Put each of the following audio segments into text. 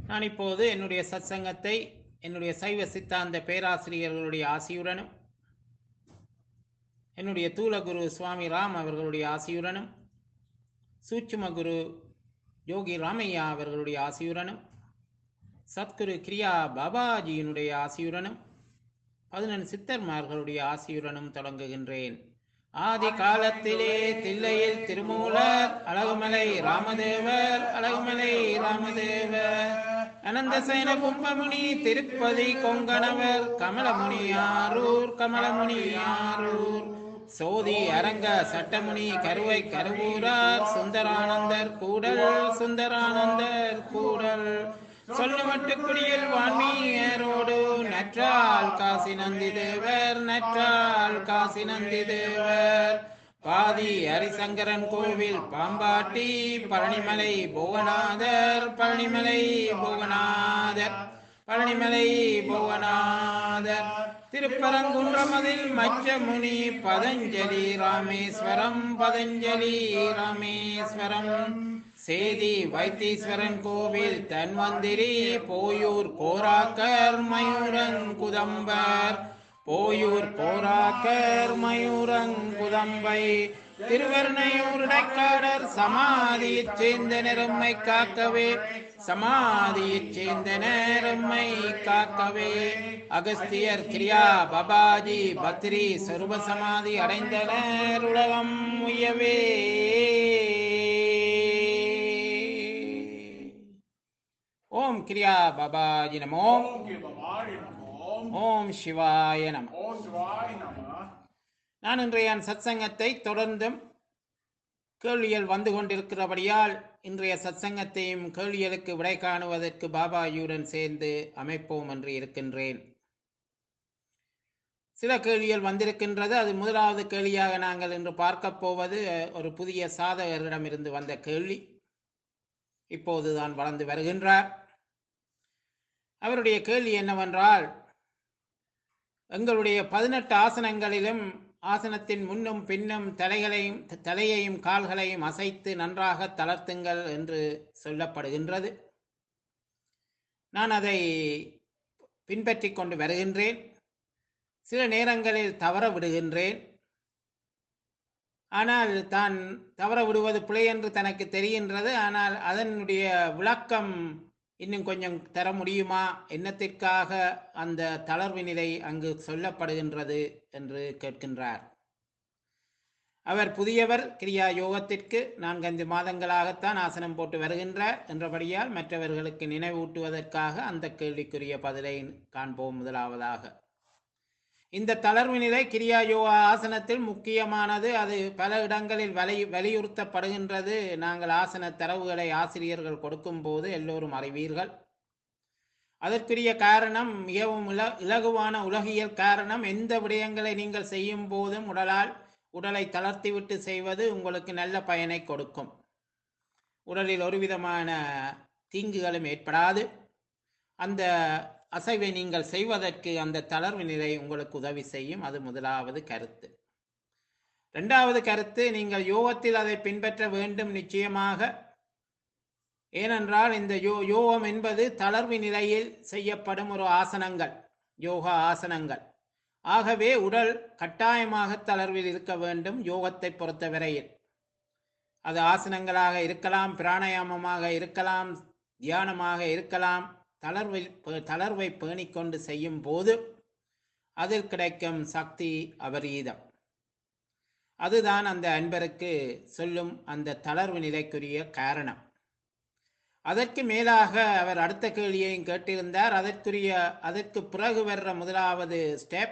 நான் இப்போது என்னுடைய சத்சங்கத்தை என்னுடைய சைவ சித்தாந்த பேராசிரியர்களுடைய ஆசியுடனும் என்னுடைய தூலகுரு சுவாமி ராம் அவர்களுடைய ஆசியுடனும் சூட்சும குரு யோகி ராமையா அவர்களுடைய ஆசியுடனும் சத்குரு கிரியா பாபாஜியினுடைய ஆசியுடனும் பதினெண் சித்தர்மார்களுடைய ஆசியுடனும் தொடங்குகின்றேன் ஆதி காலத்திலே தில்லையில் திருமூலர் அழகுமலை ராமதேவர் அழகுமலை ராமதேவர் அனந்த சைன கும்பமுனி திருப்பதி கொங்கணவர் கமலமுனி ஆரூர் கமலமுனி ஆரூர் சோதி அரங்க சட்டமுனி கருவை கருவூரார் சுந்தரானந்தர் கூடல் சுந்தரானந்தர் கூடல் சொல்லுமட்டு குடியில் வான்மீயரோடு நற்றால் காசி நந்தி தேவர் நற்றால் காசி நந்தி தேவர் பாதி ஹரிசங்கரன் கோவில் பாம்பாட்டி பழனிமலை புவனாதர் பழனிமலை புவனாதர் பழனிமலை புவனாதர் திருப்பரங்குன்றமதில் மச்ச முனி பதஞ்சலி ராமேஸ்வரம் பதஞ்சலி ராமேஸ்வரம் சேதி வைத்தீஸ்வரன் கோவில் தன்வந்திரி போயூர் கோராக்கர் மயூரங்குதம்பர் போயூர் கோராக்கர் மயூரங்குதம்பை திருவர்ணையூர் இடைக்காடர் சமாதியைச் சேர்ந்த நெரும்மை காக்கவே சமாதியைச் சேர்ந்த நேரம்மை காக்கவே அகஸ்தியர் கிரியா பபாஜி பத்ரி சொருப சமாதி அடைந்தனர் உலகம் உயவே ஓம் கிரியா பாபாஜி நமோ ஓம் கிருபவாய நமோ ஓம் சிவாய நம ஓம் சிவாய நம நான் இன்றைய என் சத்சங்கத்தை தொடர்ந்தும் கேள்விகள் வந்து கொண்டிருக்கிறபடியால் இன்றைய சத்சங்கத்தையும் கேள்விகளுக்கு விடை காணுவதற்கு பாபாஜியுடன் சேர்ந்து அமைப்போம் என்று இருக்கின்றேன் சில கேள்விகள் வந்திருக்கின்றது அது முதலாவது கேள்வியாக நாங்கள் இன்று பார்க்கப் போவது அஹ், ஒரு புதிய சாதகரிடமிருந்து வந்த கேள்வி இப்போதுதான் வளர்ந்து வருகின்றார் அவருடைய கேள்வி என்னவென்றால் எங்களுடைய பதினெட்டு ஆசனங்களிலும் ஆசனத்தின் முன்னும் பின்னும் தலைகளையும் தலையையும் கால்களையும் அசைத்து நன்றாக தளர்த்துங்கள் என்று சொல்லப்படுகின்றது நான் அதை பின்பற்றி கொண்டு வருகின்றேன் சில நேரங்களில் தவற விடுகின்றேன் ஆனால் தான் தவற விடுவது பிழை என்று தனக்கு தெரிகின்றது ஆனால் அதனுடைய விளக்கம் இன்னும் கொஞ்சம் தர முடியுமா என்னத்திற்காக அந்த தளர்வு நிலை அங்கு சொல்லப்படுகின்றது என்று கேட்கின்றார் அவர் புதியவர் கிரியா யோகத்திற்கு நான்கைந்து மாதங்களாகத்தான் ஆசனம் போட்டு வருகின்றார் என்றபடியால் மற்றவர்களுக்கு நினைவூட்டுவதற்காக அந்த கேள்விக்குரிய பதிலை காண்போம் முதலாவதாக இந்த தளர்வு நிலை கிரியா யோகா ஆசனத்தில் முக்கியமானது அது பல இடங்களில் வலி வலியுறுத்தப்படுகின்றது நாங்கள் ஆசன தரவுகளை ஆசிரியர்கள் கொடுக்கும் போது எல்லோரும் அறிவீர்கள் அதற்குரிய காரணம் மிகவும் இல இலகுவான உலகியல் காரணம் எந்த விடயங்களை நீங்கள் செய்யும் போதும் உடலால் உடலை தளர்த்திவிட்டு செய்வது உங்களுக்கு நல்ல பயனை கொடுக்கும் உடலில் ஒரு விதமான தீங்குகளும் ஏற்படாது அந்த அசைவை நீங்கள் செய்வதற்கு அந்த தளர்வு நிலை உங்களுக்கு உதவி செய்யும் அது முதலாவது கருத்து இரண்டாவது கருத்து நீங்கள் யோகத்தில் அதை பின்பற்ற வேண்டும் நிச்சயமாக ஏனென்றால் இந்த யோ யோகம் என்பது தளர்வு நிலையில் செய்யப்படும் ஒரு ஆசனங்கள் யோகா ஆசனங்கள் ஆகவே உடல் கட்டாயமாக தளர்வில் இருக்க வேண்டும் யோகத்தை பொறுத்தவரையில் அது ஆசனங்களாக இருக்கலாம் பிராணாயாமமாக இருக்கலாம் தியானமாக இருக்கலாம் தளர்வில் பே- தளர்வை பேணிக்கொண்டு செய்யும் போது அதில் கிடைக்கும் சக்தி அபரீதம் அதுதான் அந்த அன்பருக்கு சொல்லும் அந்த தளர்வு நிலைக்குரிய காரணம் அதற்கு மேலாக அவர் அடுத்த கேள்வியையும் கேட்டிருந்தார் அதற்குரிய அதற்கு பிறகு வர்ற முதலாவது ஸ்டெப்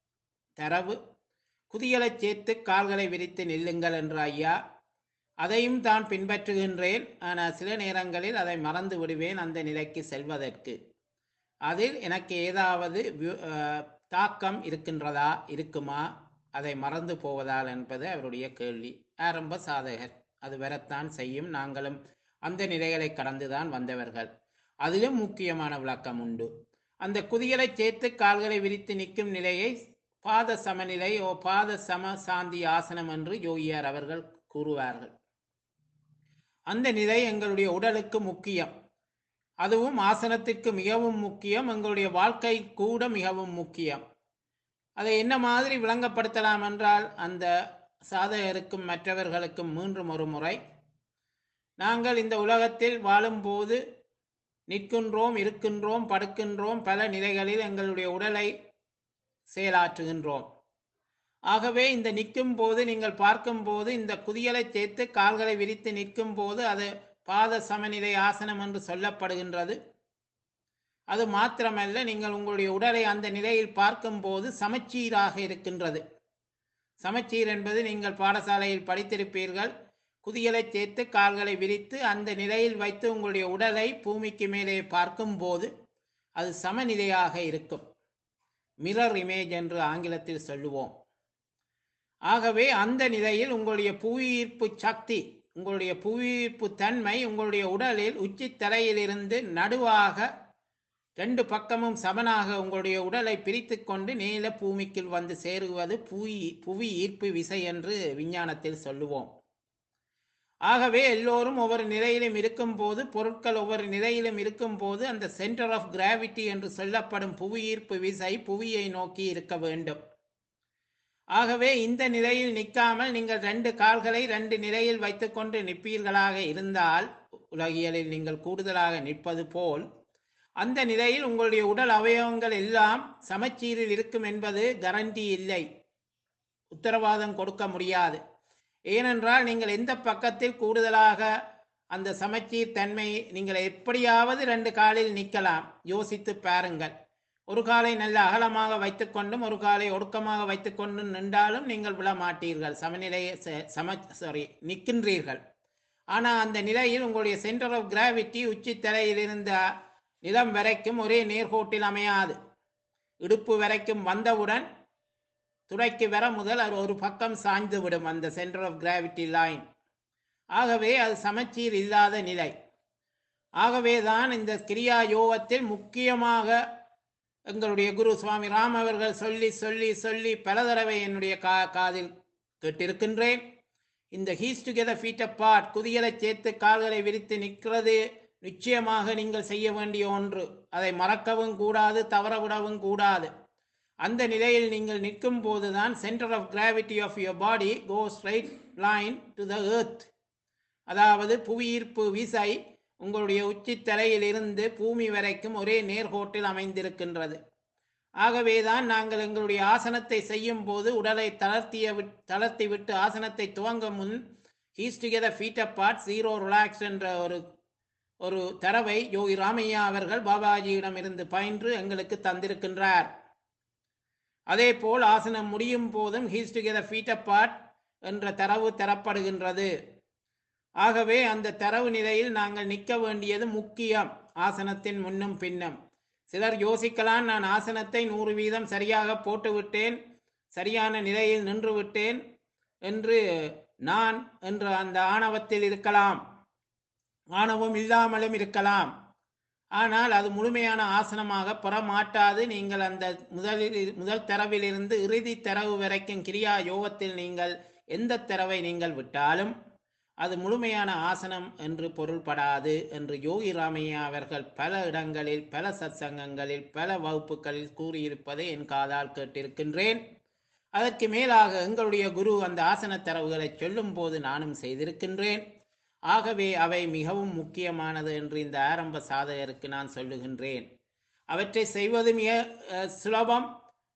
தரவு குதிகளை சேர்த்து கால்களை விரித்து நில்லுங்கள் என்ற ஐயா அதையும் தான் பின்பற்றுகின்றேன் ஆனால் சில நேரங்களில் அதை மறந்து விடுவேன் அந்த நிலைக்கு செல்வதற்கு அதில் எனக்கு ஏதாவது வி- அஹ், தாக்கம் இருக்கின்றதா இருக்குமா அதை மறந்து போவதால் என்பது அவருடைய கேள்வி ஆரம்ப சாதகர் அது வரத்தான் செய்யும் நாங்களும் அந்த நிலைகளை கடந்துதான் வந்தவர்கள் அதிலும் முக்கியமான விளக்கம் உண்டு அந்த குதிகளை சேர்த்து கால்களை விரித்து நிற்கும் நிலையை பாத சமநிலை ஓ பாத சம சாந்தி ஆசனம் என்று யோகியார் அவர்கள் கூறுவார்கள் அந்த நிலை எங்களுடைய உடலுக்கு முக்கியம் அதுவும் ஆசனத்திற்கு மிகவும் முக்கியம் எங்களுடைய வாழ்க்கை கூட மிகவும் முக்கியம் அதை என்ன மாதிரி விளங்கப்படுத்தலாம் என்றால் அந்த சாதகருக்கும் மற்றவர்களுக்கும் மீண்டும் ஒரு முறை நாங்கள் இந்த உலகத்தில் வாழும்போது நிற்கின்றோம் இருக்கின்றோம் படுக்கின்றோம் பல நிலைகளில் எங்களுடைய உடலை செயலாற்றுகின்றோம் ஆகவே இந்த நிற்கும் போது நீங்கள் பார்க்கும்போது இந்த குதியலை சேர்த்து கால்களை விரித்து நிற்கும் போது அது பாத சமநிலை ஆசனம் என்று சொல்லப்படுகின்றது அது மாத்திரமல்ல நீங்கள் உங்களுடைய உடலை அந்த நிலையில் பார்க்கும்போது சமச்சீராக இருக்கின்றது சமச்சீர் என்பது நீங்கள் பாடசாலையில் படித்திருப்பீர்கள் குதியலை சேர்த்து கால்களை விரித்து அந்த நிலையில் வைத்து உங்களுடைய உடலை பூமிக்கு மேலே பார்க்கும்போது அது சமநிலையாக இருக்கும் மிரர் இமேஜ் என்று ஆங்கிலத்தில் சொல்லுவோம் ஆகவே அந்த நிலையில் உங்களுடைய புவியீர்ப்பு சக்தி உங்களுடைய புவியீர்ப்பு தன்மை உங்களுடைய உடலில் உச்சி தலையிலிருந்து நடுவாக ரெண்டு பக்கமும் சமனாக உங்களுடைய உடலை பிரித்து கொண்டு நீல பூமிக்கு வந்து சேருவது புவி புவி ஈர்ப்பு விசை என்று விஞ்ஞானத்தில் சொல்லுவோம் ஆகவே எல்லோரும் ஒவ்வொரு நிலையிலும் இருக்கும் போது பொருட்கள் ஒவ்வொரு நிலையிலும் இருக்கும் போது அந்த சென்டர் ஆஃப் கிராவிட்டி என்று சொல்லப்படும் புவியீர்ப்பு விசை புவியை நோக்கி இருக்க வேண்டும் ஆகவே இந்த நிலையில் நிற்காமல் நீங்கள் ரெண்டு கால்களை ரெண்டு நிலையில் வைத்துக்கொண்டு நிற்பீர்களாக இருந்தால் உலகியலில் நீங்கள் கூடுதலாக நிற்பது போல் அந்த நிலையில் உங்களுடைய உடல் அவயவங்கள் எல்லாம் சமச்சீரில் இருக்கும் என்பது கரண்டி இல்லை உத்தரவாதம் கொடுக்க முடியாது ஏனென்றால் நீங்கள் எந்த பக்கத்தில் கூடுதலாக அந்த சமச்சீர் தன்மை நீங்கள் எப்படியாவது ரெண்டு காலில் நிற்கலாம் யோசித்து பாருங்கள் ஒரு காலை நல்ல அகலமாக வைத்துக்கொண்டும் ஒரு காலை ஒடுக்கமாக வைத்துக்கொண்டும் நின்றாலும் நீங்கள் விழ மாட்டீர்கள் சமநிலையை ச- சம சாரி நிற்கின்றீர்கள் ஆனால் அந்த நிலையில் உங்களுடைய சென்டர் ஆஃப் கிராவிட்டி உச்சி தலையில் இருந்த நிலம் வரைக்கும் ஒரே நேர்கோட்டில் அமையாது இடுப்பு வரைக்கும் வந்தவுடன் துடைக்கு வர முதல் அது ஒரு பக்கம் சாய்ந்து விடும் அந்த சென்டர் ஆஃப் கிராவிட்டி லைன் ஆகவே அது சமச்சீர் இல்லாத நிலை ஆகவே தான் இந்த கிரியா யோகத்தில் முக்கியமாக எங்களுடைய குரு சுவாமி ராம் அவர்கள் சொல்லி சொல்லி சொல்லி பல தடவை என்னுடைய கா காதில் கேட்டிருக்கின்றேன் இந்த ஹீஸ் டுகெதர் ஃபீட் பார்ட் குதியலை சேர்த்து கால்களை விரித்து நிற்கிறது நிச்சயமாக நீங்கள் செய்ய வேண்டிய ஒன்று அதை மறக்கவும் கூடாது தவறவிடவும் கூடாது அந்த நிலையில் நீங்கள் நிற்கும் போதுதான் centre of gravity of your body go straight line to the earth அதாவது புவியீர்ப்பு விசை உங்களுடைய உச்சி தலையிலிருந்து பூமி வரைக்கும் ஒரே நேர்கோட்டில் அமைந்திருக்கின்றது ஆகவேதான் நாங்கள் எங்களுடைய ஆசனத்தை செய்யும் போது உடலை தளர்த்திய விட்- தளர்த்தி விட்டு ஆசனத்தை துவங்க முன் heels together feet apart zero relax என்ற ஒரு ஒரு தரவை யோகி ராமையா அவர்கள் பாபாஜியிடம் இருந்து பயின்று எங்களுக்கு தந்திருக்கின்றார் அதே போல் ஆசனம் முடியும் போதும் ஹீஸ் டுகெதர் ஃபீட் பார்ட் என்ற தரவு தரப்படுகின்றது ஆகவே அந்த தரவு நிலையில் நாங்கள் நிற்க வேண்டியது முக்கியம் ஆசனத்தின் முன்னும் பின்னும் சிலர் யோசிக்கலாம் நான் ஆசனத்தை நூறு வீதம் சரியாக போட்டு விட்டேன் சரியான நிலையில் நின்று விட்டேன் என்று நான் என்ற அந்த ஆணவத்தில் இருக்கலாம் ஆணவம் இல்லாமலும் இருக்கலாம் ஆனால் அது முழுமையான ஆசனமாக பெற மாட்டாது நீங்கள் அந்த முதலில் முதல் தரவிலிருந்து இறுதி தரவு வரைக்கும் கிரியா யோகத்தில் நீங்கள் எந்த தரவை நீங்கள் விட்டாலும் அது முழுமையான ஆசனம் என்று பொருள்படாது என்று யோகி ராமையா அவர்கள் பல இடங்களில் பல சத்சங்கங்களில் பல வகுப்புகளில் கூறியிருப்பதை என் காதால் கேட்டிருக்கின்றேன் அதற்கு மேலாக எங்களுடைய குரு அந்த ஆசன தரவுகளை சொல்லும் போது நானும் செய்திருக்கின்றேன் ஆகவே அவை மிகவும் முக்கியமானது என்று இந்த ஆரம்ப சாதகருக்கு நான் சொல்லுகின்றேன் அவற்றை செய்வது மிக அஹ், சுலபம்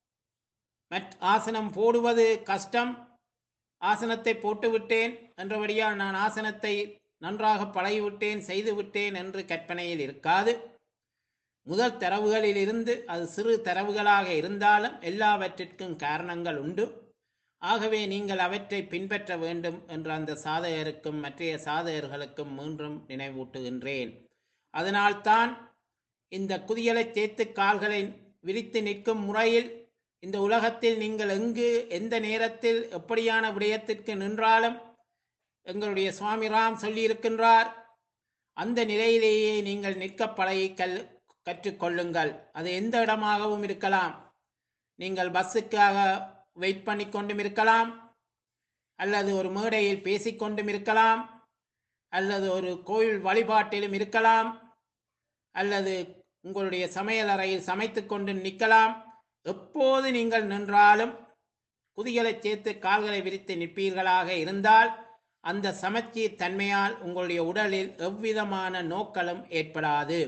மற் ஆசனம் போடுவது கஷ்டம் ஆசனத்தை போட்டுவிட்டேன் என்றபடியால் நான் ஆசனத்தை நன்றாக பழகிவிட்டேன் செய்து விட்டேன் என்று கற்பனையில் இருக்காது முதல் தரவுகளில் இருந்து அது சிறு தரவுகளாக இருந்தாலும் எல்லாவற்றிற்கும் காரணங்கள் உண்டு ஆகவே நீங்கள் அவற்றை பின்பற்ற வேண்டும் என்று அந்த சாதகருக்கும் மற்றைய சாதகர்களுக்கும் மீண்டும் நினைவூட்டுகின்றேன் அதனால்தான் இந்த குதியலை சேர்த்து கால்களை விரித்து நிற்கும் முறையில் இந்த உலகத்தில் நீங்கள் எங்கு எந்த நேரத்தில் எப்படியான விடயத்திற்கு நின்றாலும் எங்களுடைய சுவாமி ராம் சொல்லியிருக்கின்றார் அந்த நிலையிலேயே நீங்கள் நிற்க பழகி கல் கற்றுக்கொள்ளுங்கள் அது எந்த இடமாகவும் இருக்கலாம் நீங்கள் பஸ்ஸுக்காக வெயிட் பண்ணி கொண்டும் இருக்கலாம் அல்லது ஒரு மேடையில் பேசிக்கொண்டும் இருக்கலாம் அல்லது ஒரு கோயில் வழிபாட்டிலும் இருக்கலாம் அல்லது உங்களுடைய சமையல் அறையில் சமைத்துக் கொண்டு நிற்கலாம் எப்போது நீங்கள் நின்றாலும் குதிகளை சேர்த்து கால்களை விரித்து நிற்பீர்களாக இருந்தால் அந்த சமச்சீர் தன்மையால் உங்களுடைய உடலில் எவ்விதமான நோக்களும் ஏற்படாது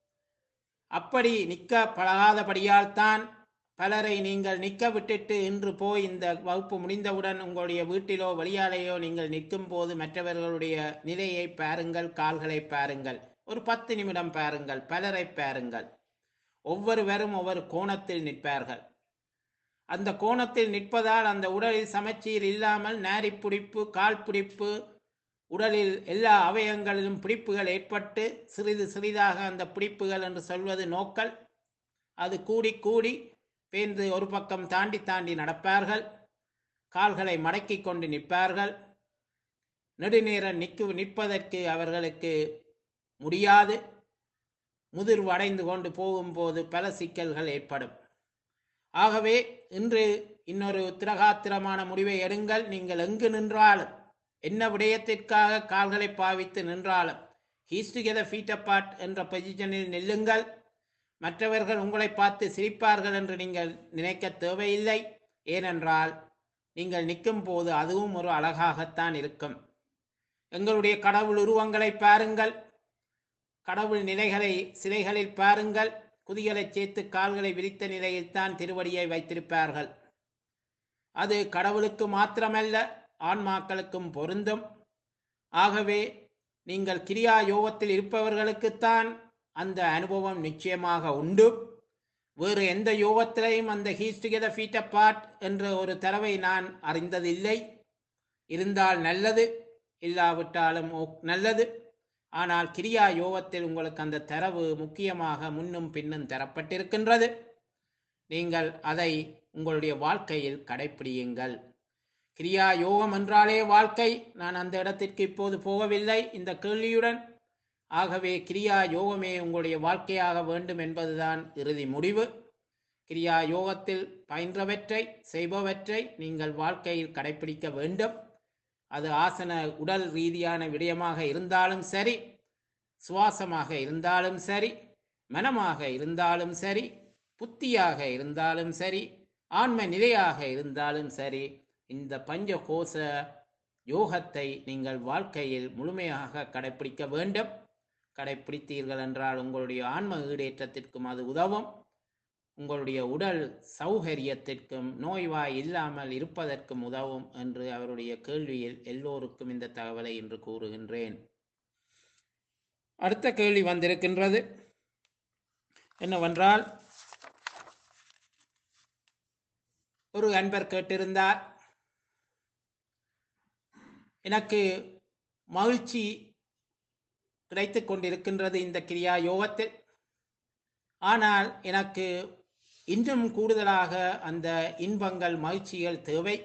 அப்படி நிற்க பழகாதபடியால் தான் பலரை நீங்கள் நிற்க விட்டுட்டு இன்று போய் இந்த வகுப்பு முடிந்தவுடன் உங்களுடைய வீட்டிலோ வெளியாலேயோ நீங்கள் நிற்கும் போது மற்றவர்களுடைய நிலையை பாருங்கள் கால்களை பாருங்கள் ஒரு பத்து நிமிடம் பாருங்கள் பலரை பாருங்கள் ஒவ்வொருவரும் ஒவ்வொரு கோணத்தில் நிற்பார்கள் அந்த கோணத்தில் நிற்பதால் அந்த உடலில் சமச்சீர் இல்லாமல் நாரி பிடிப்பு கால் பிடிப்பு உடலில் எல்லா அவயங்களிலும் பிடிப்புகள் ஏற்பட்டு சிறிது சிறிதாக அந்த பிடிப்புகள் என்று சொல்வது நோக்கல் அது கூடி கூடி பேர்ந்து ஒரு பக்கம் தாண்டி தாண்டி நடப்பார்கள் கால்களை மடக்கி கொண்டு நிற்பார்கள் நெடுநேரம் நிற்கு நிற்பதற்கு அவர்களுக்கு முடியாது முதிர்வு அடைந்து கொண்டு போகும்போது பல சிக்கல்கள் ஏற்படும் ஆகவே இன்று இன்னொரு திரகாத்திரமான முடிவை எடுங்கள் நீங்கள் எங்கு நின்றாலும் என்ன விடயத்திற்காக கால்களை பாவித்து நின்றாலும் ஹீஸ் டுகெதர் ஃபீட் அப்பார்ட் என்ற பொசிஷனில் நில்லுங்கள் மற்றவர்கள் உங்களை பார்த்து சிரிப்பார்கள் என்று நீங்கள் நினைக்க தேவையில்லை ஏனென்றால் நீங்கள் நிற்கும் போது அதுவும் ஒரு அழகாகத்தான் இருக்கும் எங்களுடைய கடவுள் உருவங்களை பாருங்கள் கடவுள் நிலைகளை சிலைகளில் பாருங்கள் குதிகளை சேர்த்து கால்களை விரித்த நிலையில்தான் திருவடியை வைத்திருப்பார்கள் அது கடவுளுக்கு மாத்திரமல்ல ஆன்மாக்களுக்கும் பொருந்தும் ஆகவே நீங்கள் கிரியா யோகத்தில் இருப்பவர்களுக்குத்தான் அந்த அனுபவம் நிச்சயமாக உண்டு வேறு எந்த யோகத்திலையும் அந்த ஹீஸ் டுகெதர் ஃபீட் பார்ட் என்ற ஒரு தரவை நான் அறிந்ததில்லை இருந்தால் நல்லது இல்லாவிட்டாலும் ஓ- நல்லது ஆனால் கிரியா யோகத்தில் உங்களுக்கு அந்த தரவு முக்கியமாக முன்னும் பின்னும் தரப்பட்டிருக்கின்றது நீங்கள் அதை உங்களுடைய வாழ்க்கையில் கடைப்பிடியுங்கள் கிரியா யோகம் என்றாலே வாழ்க்கை நான் அந்த இடத்திற்கு இப்போது போகவில்லை இந்த கேள்வியுடன் ஆகவே கிரியா யோகமே உங்களுடைய வாழ்க்கையாக வேண்டும் என்பதுதான் இறுதி முடிவு கிரியா யோகத்தில் பயின்றவற்றை செய்பவற்றை நீங்கள் வாழ்க்கையில் கடைப்பிடிக்க வேண்டும் அது ஆசன உடல் ரீதியான விடயமாக இருந்தாலும் சரி சுவாசமாக இருந்தாலும் சரி மனமாக இருந்தாலும் சரி புத்தியாக இருந்தாலும் சரி ஆன்ம நிலையாக இருந்தாலும் சரி இந்த பஞ்சகோச யோகத்தை நீங்கள் வாழ்க்கையில் முழுமையாக கடைப்பிடிக்க வேண்டும் கடைப்பிடித்தீர்கள் என்றால் உங்களுடைய ஆன்ம ஈடேற்றத்திற்கும் அது உதவும் உங்களுடைய உடல் சௌகரியத்திற்கும் நோய்வாய் இல்லாமல் இருப்பதற்கும் உதவும் என்று அவருடைய கேள்வியில் எல்லோருக்கும் இந்த தகவலை இன்று கூறுகின்றேன் அடுத்த கேள்வி வந்திருக்கின்றது என்னவென்றால் ஒரு அன்பர் கேட்டிருந்தார் எனக்கு மகிழ்ச்சி கிடைத்துக் கொண்டிருக்கின்றது இந்த கிரியா யோகத்தில் ஆனால் எனக்கு இன்னும் கூடுதலாக அந்த இன்பங்கள் மகிழ்ச்சிகள் தேவை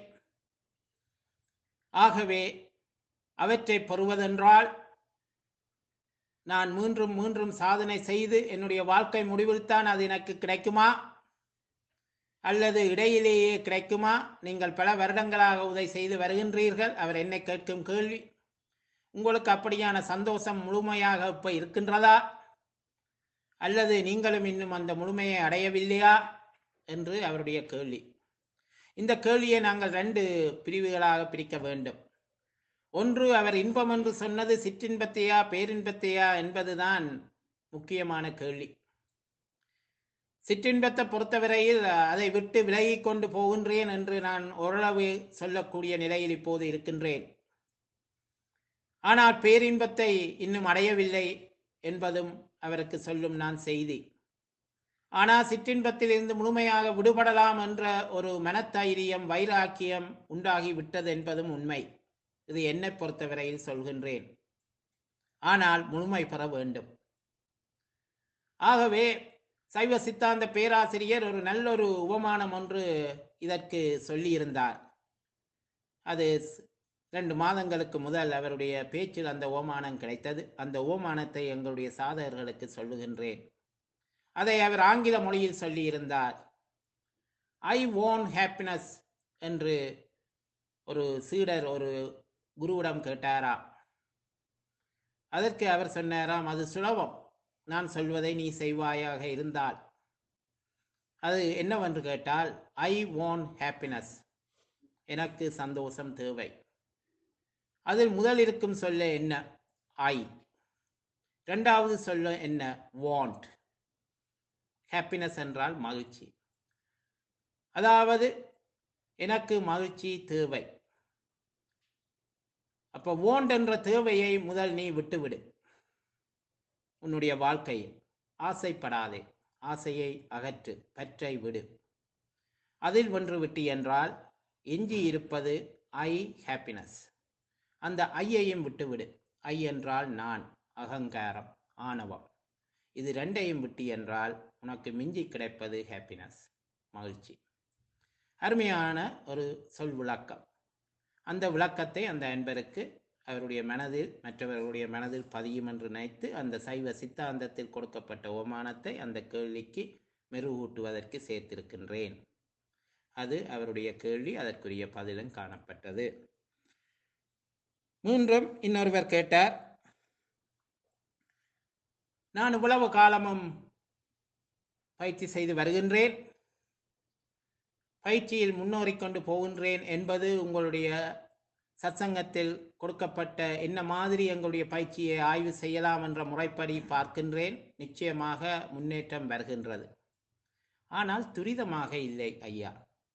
ஆகவே அவற்றை பெறுவதென்றால் நான் மீண்டும் மீண்டும் சாதனை செய்து என்னுடைய வாழ்க்கை முடிவில்தான் அது எனக்கு கிடைக்குமா அல்லது இடையிலேயே கிடைக்குமா நீங்கள் பல வருடங்களாக உதவி செய்து வருகின்றீர்கள் அவர் என்னை கேட்கும் கேள்வி உங்களுக்கு அப்படியான சந்தோஷம் முழுமையாக இப்ப இருக்கின்றதா அல்லது நீங்களும் இன்னும் அந்த முழுமையை அடையவில்லையா என்று அவருடைய கேள்வி இந்த கேள்வியை நாங்கள் ரெண்டு பிரிவுகளாக பிரிக்க வேண்டும் ஒன்று அவர் இன்பம் என்று சொன்னது சிற்றின்பத்தையா பேரின்பத்தையா என்பதுதான் முக்கியமான கேள்வி சிற்றின்பத்தை பொறுத்தவரையில் அதை விட்டு விலகி கொண்டு போகின்றேன் என்று நான் ஓரளவு சொல்லக்கூடிய நிலையில் இப்போது இருக்கின்றேன் ஆனால் பேரின்பத்தை இன்னும் அடையவில்லை என்பதும் அவருக்கு சொல்லும் நான் செய்தி ஆனால் சிற்றின்பத்தில் இருந்து முழுமையாக விடுபடலாம் என்ற ஒரு மனத்தைரியம் வைராக்கியம் உண்டாகி விட்டது என்பதும் உண்மை இது என்னை பொறுத்தவரையில் சொல்கின்றேன் ஆனால் முழுமை பெற வேண்டும் ஆகவே சைவ சித்தாந்த பேராசிரியர் ஒரு நல்லொரு உபமானம் ஒன்று இதற்கு சொல்லியிருந்தார் அது ஸ்- ரெண்டு மாதங்களுக்கு முதல் அவருடைய பேச்சில் அந்த ஓமானம் கிடைத்தது அந்த ஓமானத்தை எங்களுடைய சாதகர்களுக்கு சொல்லுகின்றேன் அதை அவர் ஆங்கில மொழியில் சொல்லியிருந்தார் ஐ ஓன் ஹாப்பினஸ் என்று ஒரு சீடர் ஒரு குருவிடம் கேட்டாராம் அதற்கு அவர் சொன்னாராம் அது சுலபம் நான் சொல்வதை நீ செய்வாயாக இருந்தால் அது என்னவென்று கேட்டால் ஐ வாண்ட் ஹாப்பினஸ் எனக்கு சந்தோஷம் தேவை அதில் முதல் இருக்கும் சொல்ல என்ன ஐ இரண்டாவது சொல்ல என்ன வாண்ட் ஹாப்பினஸ் என்றால் மகிழ்ச்சி அதாவது எனக்கு மகிழ்ச்சி தேவை அப்ப வாண்ட் என்ற தேவையை முதல் நீ விட்டுவிடு உன்னுடைய வாழ்க்கையில் ஆசைப்படாதே ஆசையை அகற்று பற்றை விடு அதில் ஒன்று விட்டு என்றால் எஞ்சி இருப்பது ஐ ஹாப்பினஸ் அந்த ஐயையும் விட்டுவிடு ஐ என்றால் நான் அகங்காரம் ஆணவம் இது ரெண்டையும் விட்டு என்றால் உனக்கு மிஞ்சி கிடைப்பது ஹாப்பினஸ் மகிழ்ச்சி அருமையான ஒரு சொல் விளக்கம் அந்த விளக்கத்தை அந்த அன்பருக்கு அவருடைய மனதில் மற்றவர்களுடைய மனதில் பதியும் என்று நினைத்து அந்த சைவ சித்தாந்தத்தில் கொடுக்கப்பட்ட ஓமானத்தை அந்த கேள்விக்கு மெருகூட்டுவதற்கு சேர்த்திருக்கின்றேன் அது அவருடைய கேள்வி அதற்குரிய பதிலும் காணப்பட்டது மூன்றும் இன்னொருவர் கேட்டார் நான் இவ்வளவு காலமும் பயிற்சி செய்து வருகின்றேன் பயிற்சியில் முன்னோறிக் கொண்டு போகின்றேன் என்பது உங்களுடைய சத்சங்கத்தில் கொடுக்கப்பட்ட என்ன மாதிரி எங்களுடைய பயிற்சியை ஆய்வு செய்யலாம் என்ற முறைப்படி பார்க்கின்றேன் நிச்சயமாக முன்னேற்றம் வருகின்றது ஆனால் துரிதமாக இல்லை ஐயா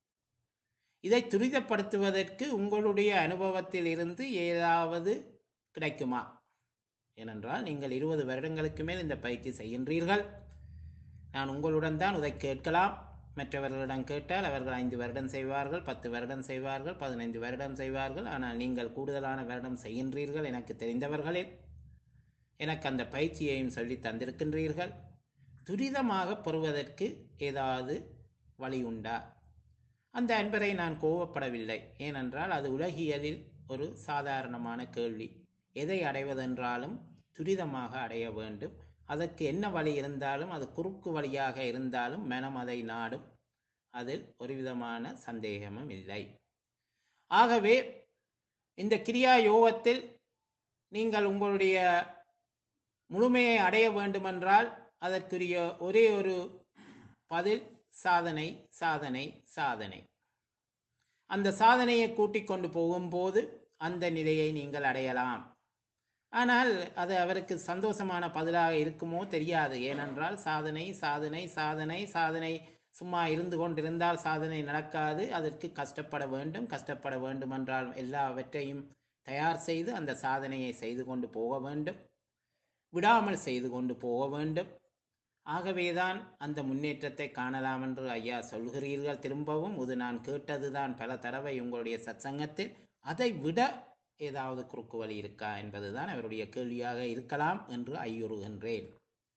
இதை துரிதப்படுத்துவதற்கு உங்களுடைய அனுபவத்தில் இருந்து ஏதாவது கிடைக்குமா ஏனென்றால் நீங்கள் இருபது வருடங்களுக்கு மேல் இந்த பயிற்சி செய்கின்றீர்கள் நான் உங்களுடன் தான் இதை கேட்கலாம் மற்றவர்களிடம் கேட்டால் அவர்கள் ஐந்து வருடம் செய்வார்கள் பத்து வருடம் செய்வார்கள் பதினைந்து வருடம் செய்வார்கள் ஆனால் நீங்கள் கூடுதலான வருடம் செய்கின்றீர்கள் எனக்கு தெரிந்தவர்களே எனக்கு அந்த பயிற்சியையும் சொல்லி தந்திருக்கின்றீர்கள் துரிதமாக பெறுவதற்கு ஏதாவது வழி உண்டா அந்த அன்பரை நான் கோவப்படவில்லை ஏனென்றால் அது உலகியலில் ஒரு சாதாரணமான கேள்வி எதை அடைவதென்றாலும் துரிதமாக அடைய வேண்டும் அதற்கு என்ன வழி இருந்தாலும் அது குறுக்கு வழியாக இருந்தாலும் மனம் அதை நாடும் அதில் ஒரு விதமான சந்தேகமும் இல்லை ஆகவே இந்த கிரியா யோகத்தில் நீங்கள் உங்களுடைய முழுமையை அடைய வேண்டுமென்றால் அதற்குரிய ஒரே ஒரு பதில் சாதனை சாதனை சாதனை அந்த சாதனையை கூட்டிக் கொண்டு போகும்போது அந்த நிலையை நீங்கள் அடையலாம் ஆனால் அது அவருக்கு சந்தோஷமான பதிலாக இருக்குமோ தெரியாது ஏனென்றால் சாதனை சாதனை சாதனை சாதனை சும்மா இருந்து கொண்டிருந்தால் சாதனை நடக்காது அதற்கு கஷ்டப்பட வேண்டும் கஷ்டப்பட வேண்டும் என்றால் எல்லாவற்றையும் தயார் செய்து அந்த சாதனையை செய்து கொண்டு போக வேண்டும் விடாமல் செய்து கொண்டு போக வேண்டும் ஆகவேதான் அந்த முன்னேற்றத்தை காணலாம் என்று ஐயா சொல்கிறீர்கள் திரும்பவும் இது நான் கேட்டதுதான் பல தடவை உங்களுடைய சத்சங்கத்தில் அதை விட ஏதாவது குறுக்கு வழி இருக்கா என்பதுதான் அவருடைய கேள்வியாக இருக்கலாம் என்று ஐயுறுகின்றேன்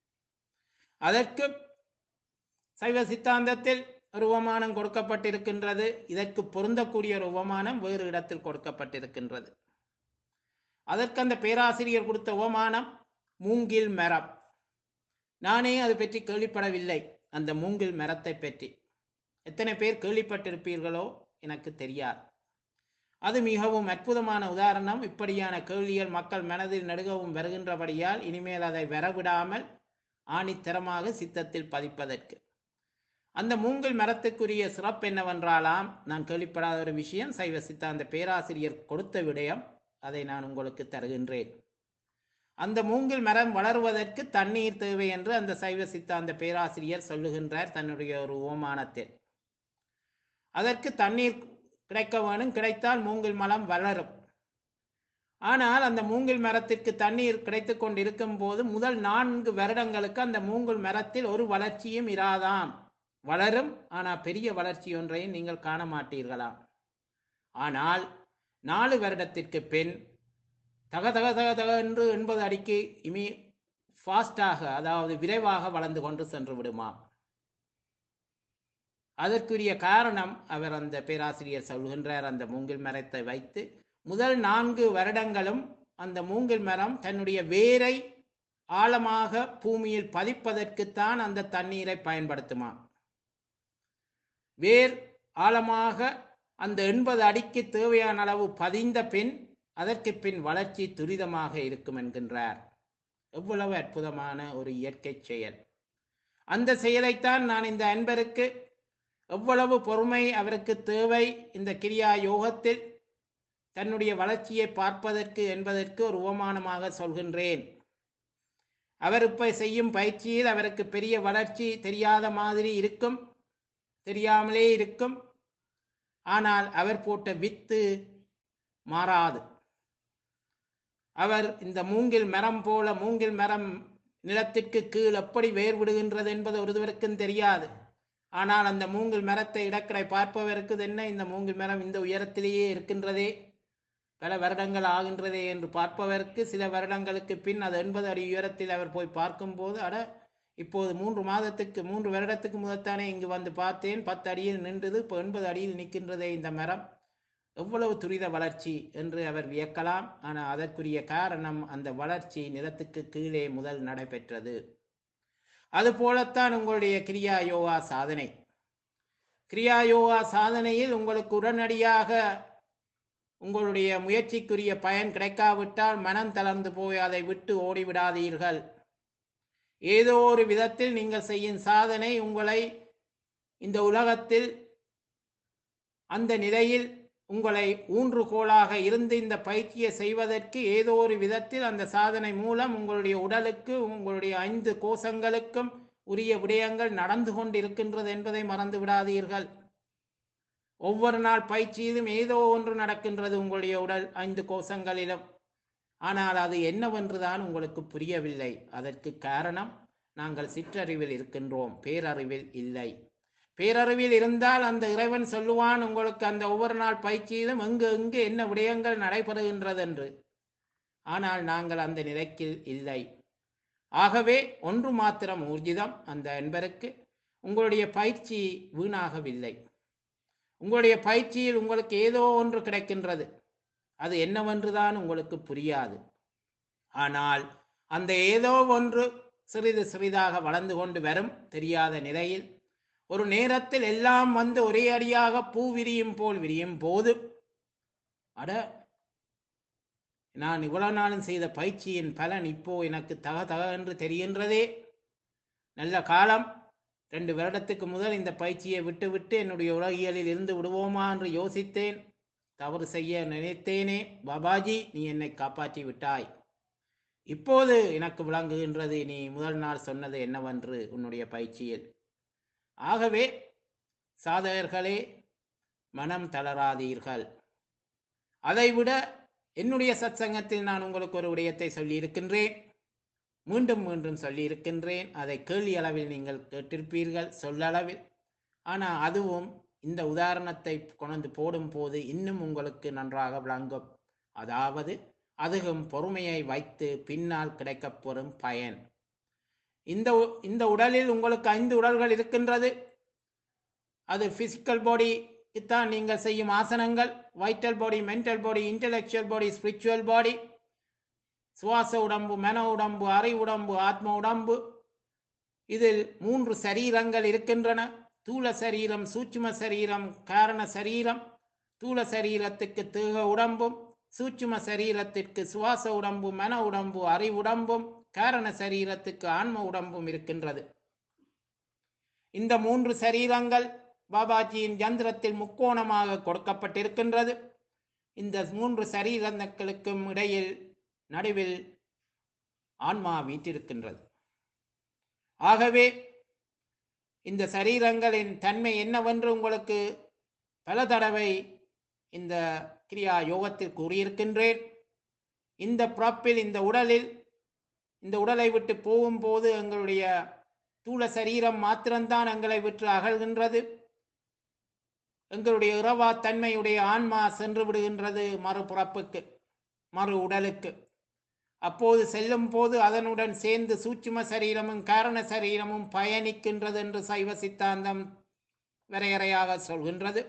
அதற்கு சைவ சித்தாந்தத்தில் ஒரு உபமானம் கொடுக்கப்பட்டிருக்கின்றது இதற்கு பொருந்தக்கூடிய ஒரு உபமானம் வேறு இடத்தில் கொடுக்கப்பட்டிருக்கின்றது அதற்கு அந்த பேராசிரியர் கொடுத்த உபமானம் மூங்கில் மரம் நானே அது பற்றி கேள்விப்படவில்லை அந்த மூங்கில் மரத்தை பற்றி எத்தனை பேர் கேள்விப்பட்டிருப்பீர்களோ எனக்கு தெரியாது அது மிகவும் அற்புதமான உதாரணம் இப்படியான கேள்விகள் மக்கள் மனதில் நடுகவும் வருகின்றபடியால் இனிமேல் அதை வரவிடாமல் ஆணித்தரமாக சித்தத்தில் பதிப்பதற்கு அந்த மூங்கில் மரத்துக்குரிய சிறப்பு என்னவென்றாலாம் நான் கேள்விப்படாத ஒரு விஷயம் சைவ சித்தாந்த பேராசிரியர் கொடுத்த விடயம் அதை நான் உங்களுக்கு தருகின்றேன் அந்த மூங்கில் மரம் வளருவதற்கு தண்ணீர் தேவை என்று அந்த சைவ சித்தாந்த பேராசிரியர் சொல்லுகின்றார் தன்னுடைய ஒரு ஓமானத்தில் அதற்கு தண்ணீர் கிடைக்க வேணும் கிடைத்தால் மூங்கில் மரம் வளரும் ஆனால் அந்த மூங்கில் மரத்திற்கு தண்ணீர் கிடைத்து கொண்டிருக்கும் போது முதல் நான்கு வருடங்களுக்கு அந்த மூங்கில் மரத்தில் ஒரு வளர்ச்சியும் இராதாம் வளரும் ஆனால் பெரிய வளர்ச்சி ஒன்றையும் நீங்கள் காண மாட்டீர்களாம் ஆனால் நாலு வருடத்திற்கு பின் தக தக தக தக என்று எண்பது அடிக்கு இமி ஃபாஸ்டாக அதாவது விரைவாக வளர்ந்து கொண்டு சென்று விடுமாம் அதற்குரிய காரணம் அவர் அந்த பேராசிரியர் சொல்கின்றார் அந்த மூங்கில் மரத்தை வைத்து முதல் நான்கு வருடங்களும் அந்த மூங்கில் மரம் தன்னுடைய வேரை ஆழமாக பூமியில் பதிப்பதற்குத்தான் அந்த தண்ணீரை பயன்படுத்துமா வேர் ஆழமாக அந்த எண்பது அடிக்கு தேவையான அளவு பதிந்த பின் அதற்கு பின் வளர்ச்சி துரிதமாக இருக்கும் என்கின்றார் எவ்வளவு அற்புதமான ஒரு இயற்கை செயல் அந்த செயலைத்தான் நான் இந்த அன்பருக்கு எவ்வளவு பொறுமை அவருக்கு தேவை இந்த கிரியா யோகத்தில் தன்னுடைய வளர்ச்சியை பார்ப்பதற்கு என்பதற்கு ஒரு உவமானமாக சொல்கின்றேன் அவர் இப்ப செய்யும் பயிற்சியில் அவருக்கு பெரிய வளர்ச்சி தெரியாத மாதிரி இருக்கும் தெரியாமலே இருக்கும் ஆனால் அவர் போட்ட வித்து மாறாது அவர் இந்த மூங்கில் மரம் போல மூங்கில் மரம் நிலத்திற்கு கீழ் எப்படி வேர் விடுகின்றது என்பது ஒருவருக்கும் தெரியாது ஆனால் அந்த மூங்கில் மரத்தை இடக்கடை பார்ப்பவருக்கு என்ன இந்த மூங்கில் மரம் இந்த உயரத்திலேயே இருக்கின்றதே பல வருடங்கள் ஆகின்றதே என்று பார்ப்பவருக்கு சில வருடங்களுக்கு பின் அது எண்பது அடி உயரத்தில் அவர் போய் பார்க்கும்போது அட இப்போது மூன்று மாதத்துக்கு மூன்று வருடத்துக்கு முதத்தானே இங்கு வந்து பார்த்தேன் பத்து அடியில் நின்றது இப்போ எண்பது அடியில் நிற்கின்றதே இந்த மரம் எவ்வளவு துரித வளர்ச்சி என்று அவர் வியக்கலாம் ஆனால் அதற்குரிய காரணம் அந்த வளர்ச்சி நிலத்துக்கு கீழே முதல் நடைபெற்றது அதுபோலத்தான் உங்களுடைய கிரியா யோகா சாதனை கிரியா யோகா சாதனையில் உங்களுக்கு உடனடியாக உங்களுடைய முயற்சிக்குரிய பயன் கிடைக்காவிட்டால் மனம் தளர்ந்து போய் அதை விட்டு ஓடிவிடாதீர்கள் ஏதோ ஒரு விதத்தில் நீங்கள் செய்யும் சாதனை உங்களை இந்த உலகத்தில் அந்த நிலையில் உங்களை ஊன்றுகோலாக இருந்து இந்த பயிற்சியை செய்வதற்கு ஏதோ ஒரு விதத்தில் அந்த சாதனை மூலம் உங்களுடைய உடலுக்கு உங்களுடைய ஐந்து கோஷங்களுக்கும் உரிய விடயங்கள் நடந்து கொண்டிருக்கின்றது என்பதை மறந்து விடாதீர்கள் ஒவ்வொரு நாள் பயிற்சியிலும் ஏதோ ஒன்று நடக்கின்றது உங்களுடைய உடல் ஐந்து கோஷங்களிலும் ஆனால் அது என்னவென்றுதான் உங்களுக்கு புரியவில்லை அதற்கு காரணம் நாங்கள் சிற்றறிவில் இருக்கின்றோம் பேரறிவில் இல்லை பேரறிவில் இருந்தால் அந்த இறைவன் சொல்லுவான் உங்களுக்கு அந்த ஒவ்வொரு நாள் பயிற்சியிலும் எங்கு எங்கு என்ன விடயங்கள் நடைபெறுகின்றது என்று ஆனால் நாங்கள் அந்த நிலைக்கு இல்லை ஆகவே ஒன்று மாத்திரம் ஊர்ஜிதம் அந்த அன்பருக்கு உங்களுடைய பயிற்சி வீணாகவில்லை உங்களுடைய பயிற்சியில் உங்களுக்கு ஏதோ ஒன்று கிடைக்கின்றது அது என்னவென்றுதான் உங்களுக்கு புரியாது ஆனால் அந்த ஏதோ ஒன்று சிறிது சிறிதாக வளர்ந்து கொண்டு வரும் தெரியாத நிலையில் ஒரு நேரத்தில் எல்லாம் வந்து ஒரே அடியாக பூ விரியும் போல் விரியும் போது அட நான் இவ்வளவு நாளும் செய்த பயிற்சியின் பலன் இப்போ எனக்கு தக தக என்று தெரிகின்றதே நல்ல காலம் ரெண்டு வருடத்துக்கு முதல் இந்த பயிற்சியை விட்டுவிட்டு என்னுடைய உலகியலில் இருந்து விடுவோமா என்று யோசித்தேன் தவறு செய்ய நினைத்தேனே பாபாஜி நீ என்னை காப்பாற்றி விட்டாய் இப்போது எனக்கு விளங்குகின்றது நீ முதல் நாள் சொன்னது என்னவென்று உன்னுடைய பயிற்சியில் ஆகவே சாதகர்களே மனம் தளராதீர்கள் அதைவிட என்னுடைய சத்சங்கத்தில் நான் உங்களுக்கு ஒரு விடயத்தை சொல்லியிருக்கின்றேன் மீண்டும் மீண்டும் சொல்லியிருக்கின்றேன் அதை கேள்வி அளவில் நீங்கள் கேட்டிருப்பீர்கள் சொல்லளவில் ஆனால் அதுவும் இந்த உதாரணத்தை கொண்டு போடும் போது இன்னும் உங்களுக்கு நன்றாக விளங்கும் அதாவது அதுவும் பொறுமையை வைத்து பின்னால் கிடைக்கப் பெறும் பயன் இந்த உ- இந்த உடலில் உங்களுக்கு ஐந்து உடல்கள் இருக்கின்றது அது பிசிக்கல் பாடிக்குத்தான் நீங்கள் செய்யும் ஆசனங்கள் vital body mental body intellectual body spiritual body சுவாச உடம்பு மன உடம்பு அறை உடம்பு ஆத்ம உடம்பு இதில் மூன்று சரீரங்கள் இருக்கின்றன தூல சரீரம் சூட்சும சரீரம் காரண சரீரம் தூல சரீரத்துக்கு தேக உடம்பும் சூட்சும சரீரத்திற்கு சுவாச உடம்பு மன உடம்பு அறி உடம்பும் காரண சரீரத்துக்கு ஆன்ம உடம்பும் இருக்கின்றது இந்த மூன்று சரீரங்கள் பாபாஜியின் யந்திரத்தில் முக்கோணமாக கொடுக்கப்பட்டிருக்கின்றது இந்த மூன்று சரீரங்களுக்கும் இடையில் நடுவில் ஆன்மா வீற்றிருக்கின்றது ஆகவே இந்த சரீரங்களின் தன்மை என்னவென்று உங்களுக்கு பல தடவை இந்த கிரியா யோகத்தில் கூறியிருக்கின்றேன் இந்த பிறப்பில் இந்த உடலில் இந்த உடலை விட்டு போகும்போது எங்களுடைய தூள சரீரம் மாத்திரம்தான் எங்களை விட்டு அகழ்கின்றது எங்களுடைய இரவா தன்மையுடைய ஆன்மா சென்று விடுகின்றது மறுபிறப்புக்கு மறு உடலுக்கு அப்போது செல்லும் போது அதனுடன் சேர்ந்து சூட்சும சரீரமும் காரண சரீரமும் பயணிக்கின்றது என்று சைவ சித்தாந்தம் வரையறையாக சொல்கின்றது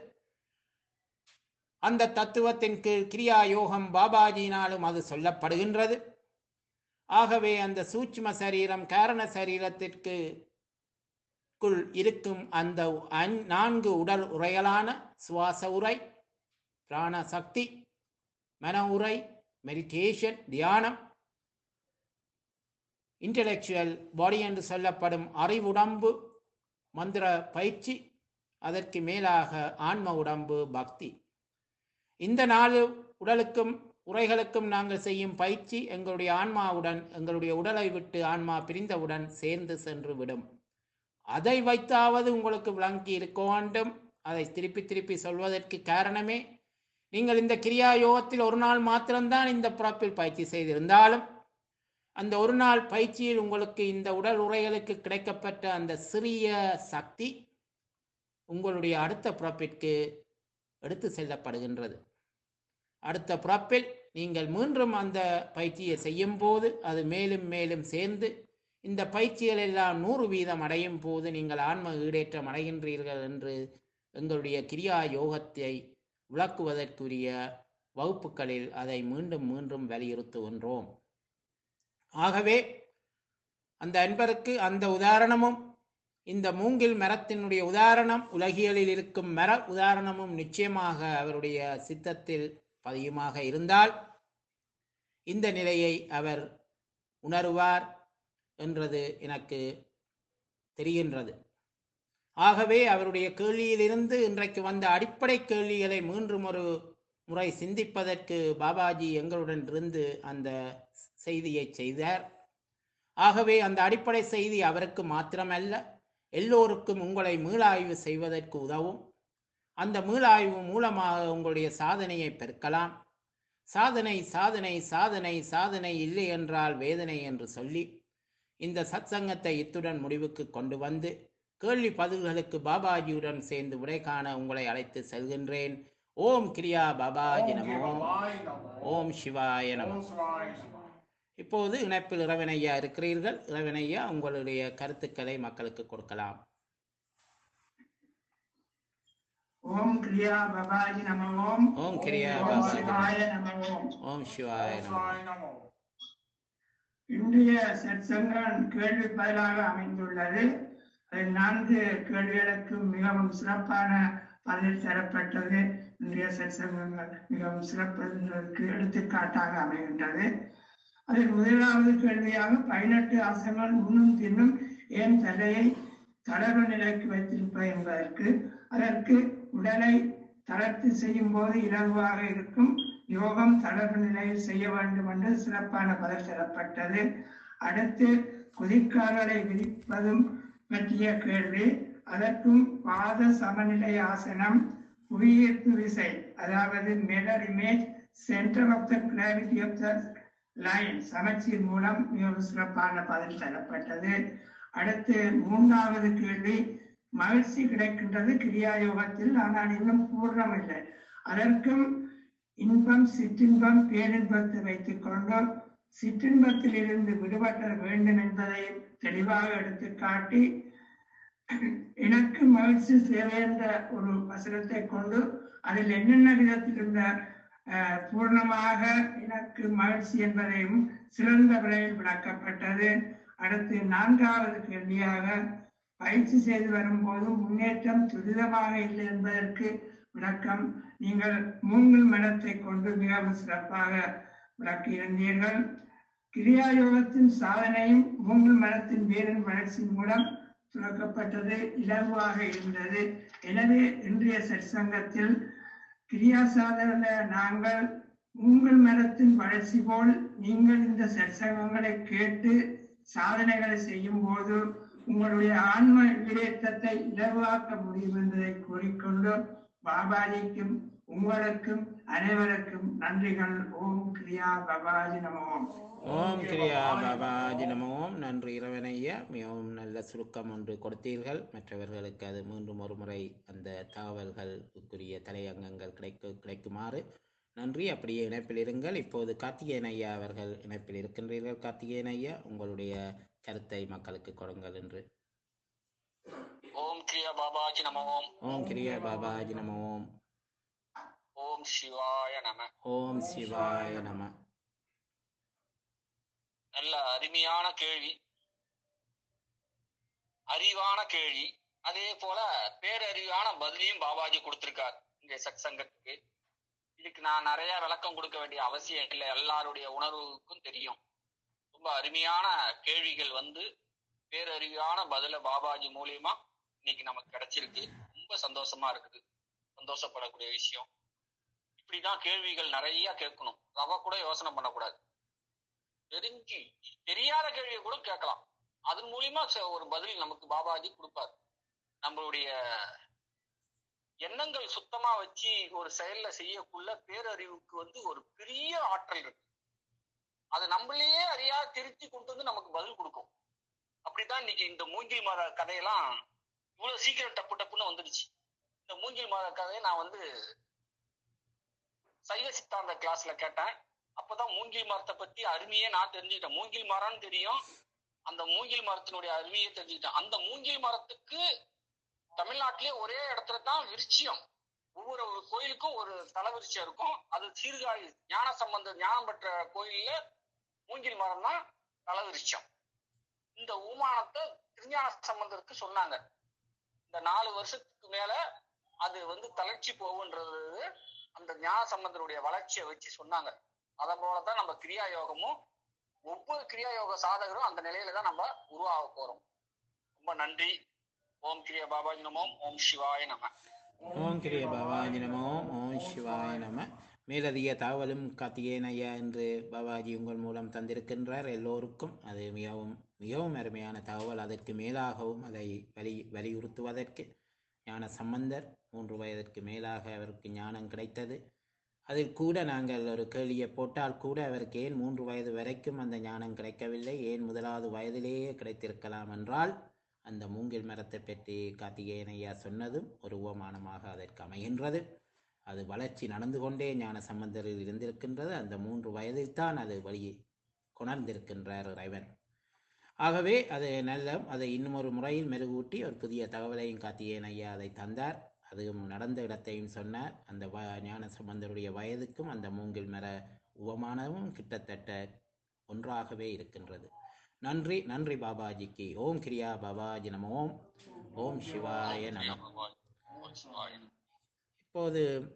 அந்த தத்துவத்தின் கீழ் கிரியா யோகம் பாபாஜியினாலும் அது சொல்லப்படுகின்றது ஆகவே அந்த சூட்சும சரீரம் காரண சரீரத்திற்கு க்குள் இருக்கும் அந்த ஐந்- நான்கு உடல் உரைகளான சுவாச உரை பிராண சக்தி மன உரை மெடிடேஷன் தியானம் இன்டலெக்சுவல் பாடி என்று சொல்லப்படும் அறிவுடம்பு மந்திர பயிற்சி அதற்கு மேலாக ஆன்ம உடம்பு பக்தி இந்த நாலு உடலுக்கும் உரைகளுக்கும் நாங்கள் செய்யும் பயிற்சி எங்களுடைய ஆன்மாவுடன் எங்களுடைய உடலை விட்டு ஆன்மா பிரிந்தவுடன் சேர்ந்து சென்று விடும் அதை வைத்தாவது உங்களுக்கு விளங்கி இருக்க வேண்டும் அதை திருப்பி திருப்பி சொல்வதற்கு காரணமே நீங்கள் இந்த கிரியா யோகத்தில் ஒரு நாள் மாத்திரம்தான் இந்த பிறப்பில் பயிற்சி செய்திருந்தாலும் அந்த ஒரு நாள் பயிற்சியில் உங்களுக்கு இந்த உடல் உரைகளுக்கு கிடைக்கப்பட்ட அந்த சிறிய சக்தி உங்களுடைய அடுத்த பிறப்பிற்கு எடுத்து செல்லப்படுகின்றது அடுத்த பிறப்பில் நீங்கள் மீண்டும் அந்த பயிற்சியை செய்யும் போது அது மேலும் மேலும் சேர்ந்து இந்த பயிற்சிகள் எல்லாம் நூறு வீதம் அடையும் போது நீங்கள் ஆன்ம ஈடேற்றம் அடைகின்றீர்கள் என்று எங்களுடைய கிரியா யோகத்தை விளக்குவதற்குரிய வகுப்புகளில் அதை மீண்டும் மீண்டும் வலியுறுத்துகின்றோம் ஆகவே அந்த அன்பருக்கு அந்த உதாரணமும் இந்த மூங்கில் மரத்தினுடைய உதாரணம் உலகியலில் இருக்கும் மர உதாரணமும் நிச்சயமாக அவருடைய சித்தத்தில் பதியுமாக இருந்தால் இந்த நிலையை அவர் உணருவார் என்றது எனக்கு தெரிகின்றது ஆகவே அவருடைய கேள்வியிலிருந்து இன்றைக்கு வந்த அடிப்படை கேள்விகளை மீண்டும் ஒரு முறை சிந்திப்பதற்கு பாபாஜி எங்களுடன் இருந்து அந்த செய்தியை செய்தார் ஆகவே அந்த அடிப்படை செய்தி அவருக்கு மாத்திரமல்ல எல்லோருக்கும் உங்களை மீளாய்வு செய்வதற்கு உதவும் அந்த மீளாய்வு மூலமாக உங்களுடைய சாதனையை பெருக்கலாம் சாதனை சாதனை சாதனை சாதனை இல்லை என்றால் வேதனை என்று சொல்லி இந்த சத்சங்கத்தை இத்துடன் முடிவுக்கு கொண்டு வந்து கேள்வி பதில்களுக்கு பாபாஜியுடன் சேர்ந்து விடை காண உங்களை அழைத்து செல்கின்றேன் ஓம் கிரியா பாபாஜி ஓம் நமோ சிவாய நமோ ஓம் சிவாய நமோ ஓம் சிவாய நமோ இப்போது இணைப்பில் இறைவனையா இருக்கிறீர்கள் இறைவனையா உங்களுடைய கருத்துக்களை மக்களுக்கு கொடுக்கலாம் ஓம் கிரியா பபாஜி நம ஓம் ஓம் கிரியா ஓம் பாபாஜி சிவாய நம ஓம் ஓம் சிவாய ஓம் நமோ சிவாய நமோ இன்றைய சற்சங்கம் கேள்வி பதிலாக அமைந்துள்ளது அதில் நான்கு கேள்விகளுக்கு மிகவும் சிறப்பான பதில் தரப்பட்டது இன்றைய சற்சங்கங்கள் மிகவும் சிறப்பதற்கு எடுத்துக்காட்டாக அமைகின்றது அதில் முதலாவது கேள்வியாக பதினெட்டு ஆசனங்கள் முன்னும் பின்னும் ஏன் தலையை தளர்வு நிலைக்கு வைத்திருப்பது என்பதற்கு அதற்கு உடலை தளர்த்து செய்யும் போது இலகுவாக இருக்கும் யோகம் தளர்வு நிலையில் செய்ய வேண்டும் என்று சிறப்பான பதில் தரப்பட்டது அடுத்து குதிக்கால்களை விரிப்பதும் பற்றிய கேள்வி அதற்கும் பாத சமநிலை ஆசனம் புவியீர்ப்பு விசை அதாவது mirror image centre of the gravity of the line சமச்சீர் மூலம் மிகவும் சிறப்பான பதில் தரப்பட்டது அடுத்து மூன்றாவது கேள்வி மகிழ்ச்சி கிடைக்கின்றது கிரியா யோகத்தில் ஆனால் இன்னும் பூர்ணம் இல்லை அதற்கும் இன்பம் சிற்றின்பம் பேரின்பத்தை வைத்துக் கொண்டு சிற்றின்பத்தில் இருந்து விடுபட வேண்டும் என்பதை தெளிவாக எடுத்து காட்டி எனக்கு மகிழ்ச்சி தேவை என்ற ஒரு வசனத்தை கொண்டு அதில் என்னென்ன விதத்தில் இந்த அஹ், பூர்ணமாக எனக்கு மகிழ்ச்சி என்பதையும் சிறந்த விலையில் விளக்கப்பட்டது அடுத்து நான்காவது கேள்வியாக பயிற்சி செய்து வரும்போது முன்னேற்றம் துரிதமாக இல்லை என்பதற்கு விளக்கம் நீங்கள் மூங்கில் மனத்தை கொண்டு மிகவும் சிறப்பாக விளக்கியிருந்தீர்கள் கிரியா யோகத்தின் சாதனையும் மூங்கில் மரத்தின் வேரின் வளர்ச்சி மூலம் துறக்கப்பட்டது இலகுவாக இருந்தது எனவே இன்றைய சற்சங்கத்தில் கிரியா சாதன நாங்கள் உங்கள் மரத்தின் வளர்ச்சி போல் நீங்கள் இந்த சற்சங்கங்களை கேட்டு சாதனைகளை செய்யும் போது உங்களுடைய ஆன்ம விடேற்றத்தை இலகுவாக்க முடியும் என்பதை கூறிக்கொண்டு பாபாஜிக்கும் உங்களுக்கும் அனைவருக்கும் நன்றிகள் ஓம் கிரியா பாபாஜி நமோம் ஓம் கிரியா பாபாஜி நமோ நன்றி இறைவனையா மிகவும் நல்ல சுருக்கம் ஒன்று கொடுத்தீர்கள் மற்றவர்களுக்கு அது மீண்டும் ஒரு முறை அந்த தகவல்களுக்குரிய தலையங்கங்கள் கிடைக்க கிடைக்குமாறு நன்றி அப்படியே இணைப்பில் இருங்கள் இப்போது கார்த்திகேயன் ஐயா அவர்கள் இணைப்பில் இருக்கின்றீர்கள் கார்த்திகேயன் ஐயா உங்களுடைய கருத்தை மக்களுக்கு கொடுங்கள் என்று ஓம் கிரியா பாபாஜி நம ஓம் ஓம் கிரியா பாபாஜி நம ஓம் ஓம் சிவாய நம ஓம் சிவாய நம நல்ல அருமையான கேள்வி அறிவான கேள்வி அதே போல பேரறிவான பதிலையும் பாபாஜி கொடுத்திருக்கார் இங்க சத்சங்கத்துக்கு இதுக்கு நான் நிறைய விளக்கம் கொடுக்க வேண்டிய அவசியம் இல்லை எல்லாருடைய உணர்வுக்கும் தெரியும் ரொம்ப அருமையான கேள்விகள் வந்து பேரறிவான பதில பாபாஜி மூலியமா இன்னைக்கு நமக்கு கிடைச்சிருக்கு ரொம்ப சந்தோஷமா இருக்குது சந்தோஷப்படக்கூடிய விஷயம் இப்படிதான் கேள்விகள் நிறைய கேட்கணும் ரவ கூட யோசனை பண்ணக்கூடாது தெரிஞ்சு தெரியாத கேள்வியை கூட கேட்கலாம் அதன் மூலியமா ச- ஒரு பதில் நமக்கு பாபாஜி கொடுப்பார் நம்மளுடைய எண்ணங்கள் சுத்தமா வச்சு ஒரு செயல்ல செய்யக்குள்ள பேரறிவுக்கு வந்து ஒரு பெரிய ஆற்றல் இருக்கு அது நம்மளையே அறியா திருத்தி கொண்டு வந்து நமக்கு பதில் கொடுக்கும் அப்படிதான் இன்னைக்கு இந்த மூங்கில் மர கதையெல்லாம் இவ்வளவு சீக்கிரம் டப்பு டப்புன்னு வந்துடுச்சு இந்த மூங்கில் மர கதையை நான் வந்து சைவ சித்தாந்த கிளாஸ்ல கேட்டேன் அப்பதான் மூங்கில் மரத்தை பத்தி அருமையே நான் தெரிஞ்சுக்கிட்டேன் மூங்கில் மரம்னு தெரியும் அந்த மூங்கில் மரத்தினுடைய அருமையை தெரிஞ்சுக்கிட்டேன் அந்த மூங்கில் மரத்துக்கு தமிழ்நாட்டிலே ஒரே இடத்துல தான் விருட்சியம் ஒவ்வொரு ஒரு கோயிலுக்கும் ஒரு தல விருட்சியம் இருக்கும் அது சீர்காழி ஞான சம்பந்த ஞானம் பெற்ற கோயில்ல மூங்கில் மரம் தான் தல விருட்சம் இந்த ஊமானத்தை திருஞான சம்பந்தருக்கு சொன்னாங்க இந்த நாலு வருஷத்துக்கு மேல அது வந்து தளர்ச்சி போகுன்றது அந்த ஞான சம்பந்தருடைய வளர்ச்சியை வச்சு சொன்னாங்க அதை போலதான் நம்ம கிரியா யோகமும் ஒவ்வொரு கிரியா யோக சாதகரும் அந்த நிலையில தான் நம்ம உருவாக போறோம் ரொம்ப நன்றி ஓம் கிரியா பாபாஜி நமோம் ஓம் சிவாய நம ஓம் கிரிய பாபாஜி நமோ ஓம் சிவாய நம மேலதிக தகவலும் கார்த்திகேயன் ஐயா என்று பாபாஜி உங்கள் மூலம் தந்திருக்கின்றார் எல்லோருக்கும் அது மிகவும் மிகவும் அருமையான தகவல் அதற்கு மேலாகவும் அதை வலி வலியுறுத்துவதற்கு ஞான சம்பந்தர் மூன்று வயதிற்கு மேலாக அவருக்கு ஞானம் கிடைத்தது அதில் கூட நாங்கள் ஒரு கேள்வியை போட்டால் கூட அவருக்கு ஏன் மூன்று வயது வரைக்கும் அந்த ஞானம் கிடைக்கவில்லை ஏன் முதலாவது வயதிலேயே கிடைத்திருக்கலாம் என்றால் அந்த மூங்கில் மரத்தை பற்றி கார்த்திகேயன் ஐயா சொன்னதும் ஒரு உவமானமாக அதற்கு அமைகின்றது அது வளர்ச்சி நடந்து கொண்டே ஞான சம்பந்தரில் இருந்திருக்கின்றது அந்த மூன்று வயதில் தான் அது வழி கொணர்ந்திருக்கின்றார் இறைவன் ஆகவே அது நல்ல அதை இன்னும் ஒரு முறையில் மெருகூட்டி ஒரு புதிய தகவலையும் கார்த்திகேயன் ஐயா அதை தந்தார் அதுவும் நடந்த இடத்தையும் சொன்னார் அந்த வ ஞான சம்பந்தருடைய வயதுக்கும் அந்த மூங்கில் மர உவமானமும் கிட்டத்தட்ட ஒன்றாகவே இருக்கின்றது நன்றி நன்றி பாபாஜிக்கு ஓம் கிரியா பாபாஜி நம ஓம் ஓம் சிவாய நம ஓம் சிவாய நம இப்போது